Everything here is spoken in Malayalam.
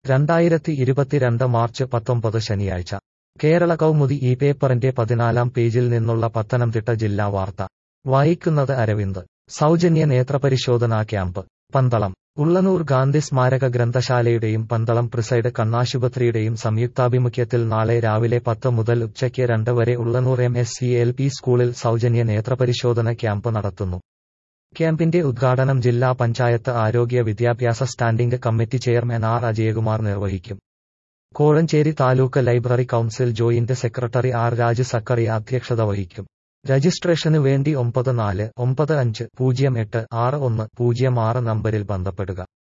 രണ്ടായിരത്തി ഇരുപത്തിരണ്ട് മാർച്ച് പത്തൊമ്പത് ശനിയാഴ്ച കേരള കൗമുദി ഈ പേപ്പറിന്റെ പതിനാലാം പേജിൽ നിന്നുള്ള പത്തനംതിട്ട ജില്ലാ വാർത്ത വായിക്കുന്നത് അരവിന്ദ് സൗജന്യ നേത്രപരിശോധനാ ക്യാമ്പ് പന്തളം ഉള്ളനൂർ ഗാന്ധി സ്മാരക ഗ്രന്ഥശാലയുടെയും പന്തളം പ്രിസൈഡ് കണ്ണാശുപത്രിയുടെയും സംയുക്താഭിമുഖ്യത്തിൽ നാളെ രാവിലെ പത്ത് മുതൽ ഉച്ചയ്ക്ക് രണ്ട് വരെ Ullannoor M S C L P സ്കൂളിൽ സൗജന്യ നേത്രപരിശോധന ക്യാമ്പ് നടത്തുന്നു ക്യാമ്പിന്റെ ഉദ്ഘാടനം ജില്ലാ പഞ്ചായത്ത് ആരോഗ്യ വിദ്യാഭ്യാസ standing committee chairman R Ajayakumar നിർവഹിക്കും Kozhencherry taluk library council joint secretary R Raj Zachary അധ്യക്ഷത വഹിക്കും രജിസ്ട്രേഷന് വേണ്ടി ഒമ്പത് നാല് ഒമ്പത് അഞ്ച് പൂജ്യം എട്ട് ആറ് ഒന്ന് പൂജ്യം ആറ് നമ്പരിൽ ബന്ധപ്പെടുക